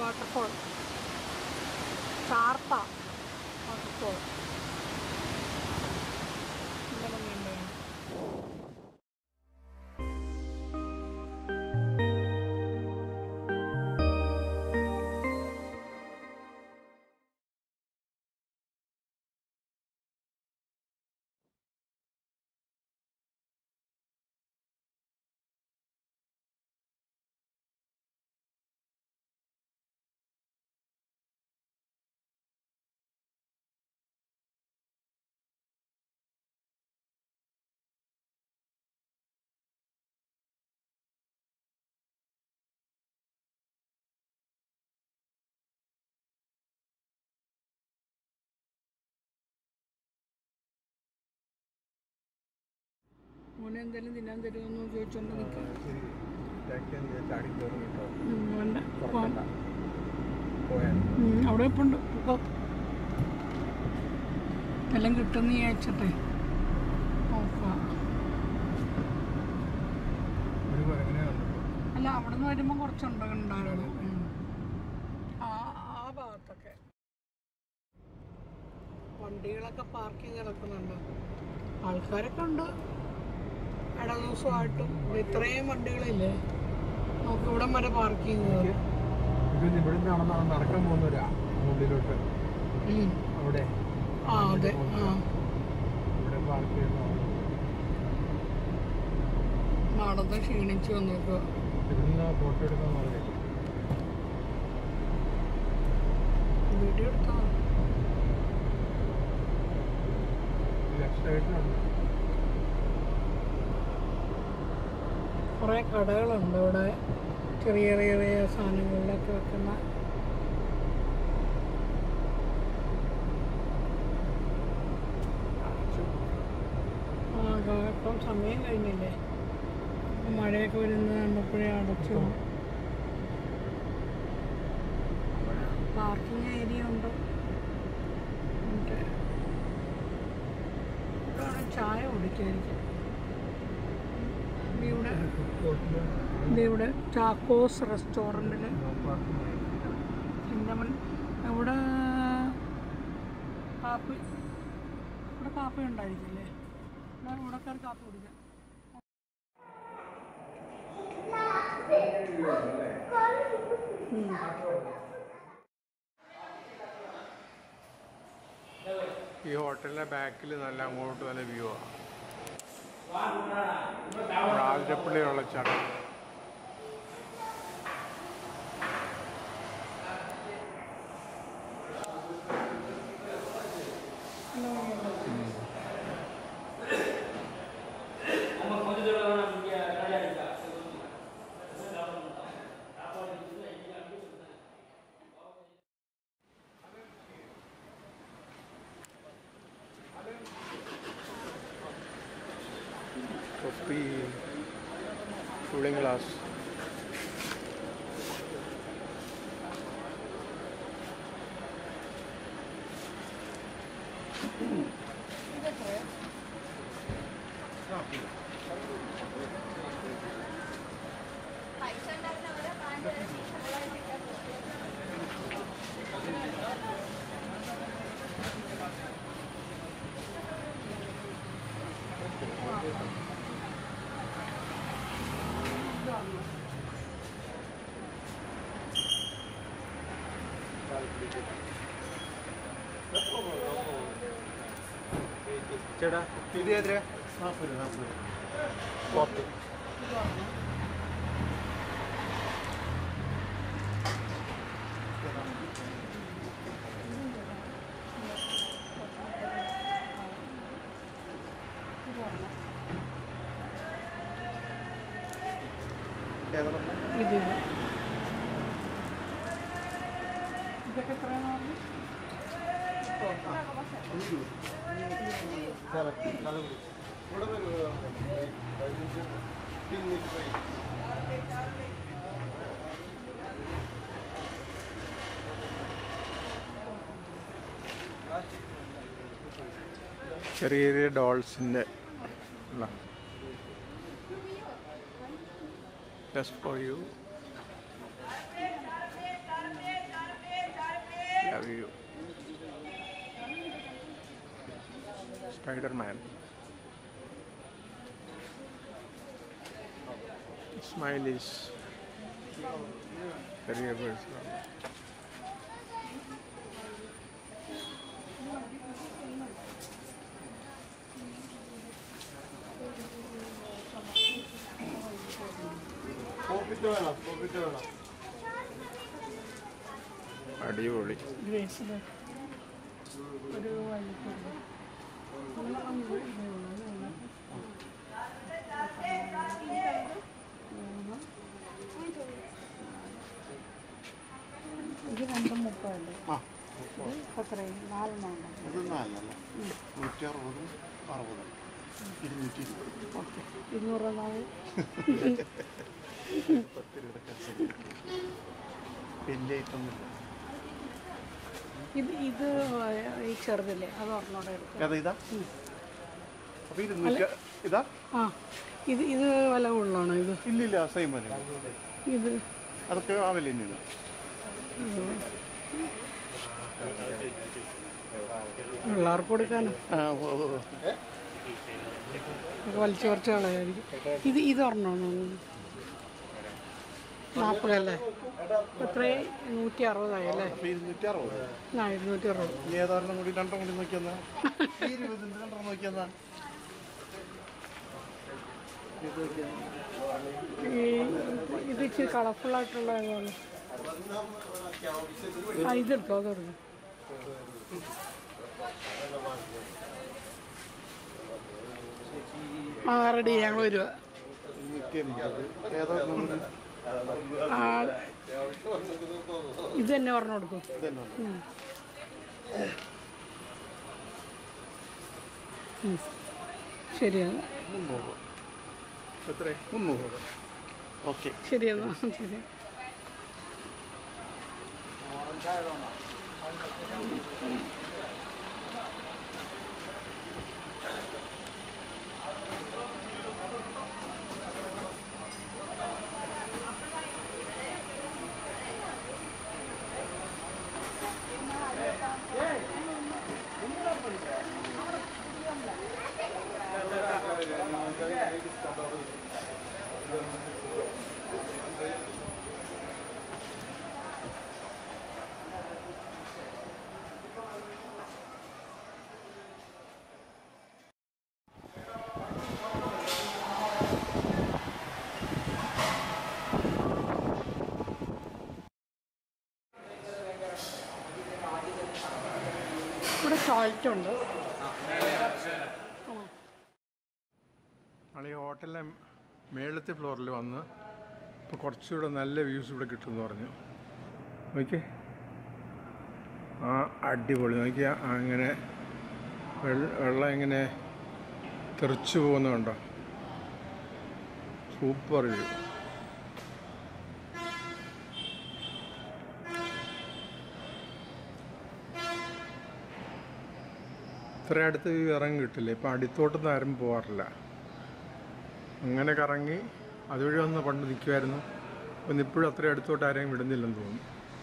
Waterfall ചാർത്ത waterfall നല്ല ഭംഗിയുണ്ട് മോനെ എന്തെങ്കിലും തിന്നാൻ തരുമെന്ന് ചോദിച്ചോണ്ട് നിൽക്കുക ശരി ഇതാക്കിയാൽ നീ ചാടി കയറും കേട്ടോ വേണ്ട പോവാം തുറക്കണ്ട പോയാൽ ഉം, അവിടെ ഇപ്പം ഉണ്ട് ഇപ്പൊ എല്ലാം കിട്ടുമെന്ന് വിചാരിച്ചിട്ടെ നോക്കാം ഒരു കുരങ്ങനെ വന്നിട്ടു അല്ല അവിടെ നിന്ന് വരുമ്പോൾ കുറച്ചുണ്ട് ഉണ്ടായിരുന്നു ഉം. ആ ആ ഭാഗത്തൊക്കെ വണ്ടികളൊക്കെ പാർക്കിംഗ് കിടക്കുന്നുണ്ട് ആൾക്കാരൊക്കെ ഉണ്ട് ഇട ദിവസമായിട്ടും ഇത്രയും വണ്ടികളില്ലേ നമുക്ക് ഇവിടം വരെ പാർക്കിംഗ് ഇത് ഇവിടെ നിന്നാണ് നടക്കാൻ പോകുന്നവരാ ഉള്ളിലോട്ട് അവിടെ ആ അതെ ആ ഇവിടെ പാർക്ക് ചെയ്യുന്ന നടന്ന് ക്ഷീണിച്ച് വന്നേക്കുക ഇവിടുന്ന് ഫോട്ടോ എടുക്കാൻ പറഞ്ഞു വീഡിയോ എടുത്താ ലെഫ്റ്റ് സൈഡിലുണ്ട് കുറേ കടകളുണ്ട് ഇവിടെ ചെറിയ ചെറിയ ചെറിയ സാധനങ്ങളിലൊക്കെ വെക്കുന്ന ആ ഗ- ഇപ്പം സമയം കഴിഞ്ഞില്ലേ ഇപ്പം മഴയൊക്കെ വരുന്നത് കണ്ടപ്പോഴേ അടച്ചു പാർക്കിംഗ് ഏരിയ ഉണ്ട് മറ്റേ ഇവിടെ വേണേ ചായ കുടിക്കായിരിക്കും ഇവിടെ ഇത് ഇവിടെ ചാക്കോസ് റെസ്റ്റോറൻറ്റിൽ ചിന്നമൻ ഇവിടെ കാപ്പി ഇവിടെ കാപ്പി ഉണ്ടായിരിക്കില്ലേ ഇവിടെ ഇവിടെക്കാർ കാപ്പി കുടിക്കാം ഉം. ഈ ഹോട്ടലിന്റെ ബാക്കിൽ നല്ല അങ്ങോട്ട് നല്ല വ്യൂ ആണ് ആതിരപ്പള്ളിയുള്ള ചടം തൊപ്പി കൂളിംഗ് ഗ്ലാസ് ചേട്ടാ ഇത് എത്രയാ നാൽപ്പത് നാൽപ്പത് പത്ത് ഇത് ഇത്. ഇതൊക്കെ എത്രയാണെന്ന് പറഞ്ഞു ചെറിയ ചെറിയ ഡോൾസിൻ്റെ just for you view spiderman smileys ചെറിയ ബേഴ്സ് അടിപൊളി ഗ്രേസിൽ ഒരു വഴിക്കുണ്ട് ഇത് രണ്ടും മുപ്പതല്ലേ ആ ഇത് എത്രയും നാലെണ്ണം ഉണ്ട് ഇത് നാലല്ല നൂറ്റി അറുപതും അറുപതും ഇരുന്നൂറ്റി ഇരുപത് ഓക്കെ ഇരുന്നൂറ് നാല് പത്ത് രൂപ വലിയ ഐറ്റം ഒന്നുമില്ല ഇത് ഇത് ഈ ചെറുതില്ലേ അത് ഒരെണ്ണോടെ എടുക്കും ഏതാ ഇതാ അപ്പൊ ഇരുന്നൂറ്റി ഇതാ ആ ഇത് ഇത് വില കൂടുതലാണോ ഇത് ഇല്ലില്ല സെയിം വില ഇത് അതൊക്കെ ആ വില തന്നെയാണ് പിള്ളേർക്ക് കൊടുക്കാനോ ആ, ഓ, ഓ, ഓ. ഒക്കെ വലിച്ചു കുറച്ച് കളയായിരിക്കും ഇത് ഇത് ഒരെണ്ണമാണോ നാൽപ്പതല്ലേ എത്രയും നൂറ്റി അറുപതായി അല്ലേ അപ്പൊ ഇരുന്നൂറ്റി അറുപത് ആ ഇരുന്നൂറ്റി അറുപത് ഇനി ഏതാണെന്നും കൂടി രണ്ടും കൂടി നോക്കിയെന്നാ ഈ ഇരുപതിന്റെ രണ്ടെണ്ണം നോക്കിയെന്നാ ഇത് നോക്കിയാ. ഈ ഇത് ഇച്ചിരി കളർഫുള്ളായിട്ടുള്ള ഏതാണ് ആ ഇതെടുത്തോ അതെടുക്കും ആ റെഡി ഞങ്ങൾ വരുക ഇരുന്നൂറ്റി അമ്പത് ഏതാണെന്നും കൂടി ആ ഇത് തന്നെ പറഞ്ഞു കൊടുക്കും ഇതന്നെ ഉം. ഉം. ശരിയാണ് മുന്നൂറ് എത്ര മുന്നൂറ് ഓക്കെ ശരിയെന്നാ ശരി ഇവിടെ ടോയ്ലറ്റ് ഉണ്ട് നമ്മൾ ഈ ഹോട്ടലിലെ മേളത്തെ ഫ്ലോറിൽ വന്ന് ഇപ്പോൾ കുറച്ചുകൂടെ നല്ല വ്യൂസ് ഇവിടെ കിട്ടുമെന്ന് പറഞ്ഞു നോക്കിയേ ആ അടിപൊളി നോക്കിയാൽ അങ്ങനെ വെള്ള- വെള്ളം ഇങ്ങനെ തെറിച്ചു പോകുന്നുണ്ടോ സൂപ്പർ വ്യൂ ഇത്ര അടുത്ത് വ്യൂ ഇറങ്ങി കിട്ടില്ല ഇപ്പം അടിത്തോട്ടൊന്നും ആരും പോകാറില്ല അങ്ങനെ കറങ്ങി അതുവഴി വന്ന് പണ്ട് നിൽക്കുമായിരുന്നു ഒന്ന് ഇപ്പോഴും അത്രയും അടുത്തോട്ട് ആരെയും വിടുന്നില്ലെന്ന് തോന്നുന്നു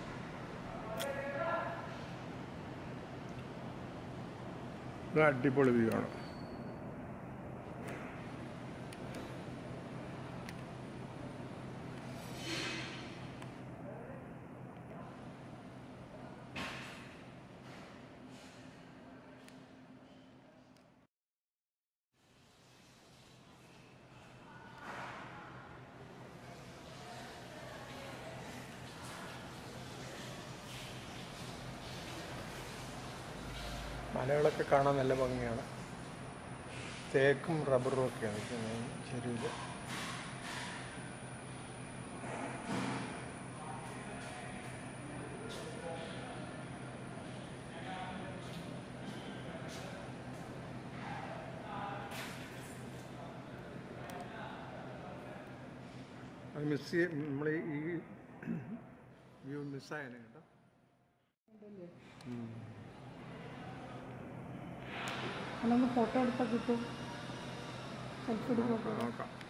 ഇത് അടിപൊളി വ്യൂ ആണ് മലകളൊക്കെ കാണാൻ നല്ല ഭംഗിയാണ് തേക്കും റബ്ബറും ഒക്കെയാണ് ചെരുവിൽ അത് മിസ് ചെയ്യ നമ്മൾ ഈ വ്യൂ മിസ്സായാണ് കേട്ടോ അതൊന്ന് ഫോട്ടോ എടുത്താൽ കിട്ടും സെൽഫി എടുക്കാം നോക്കാം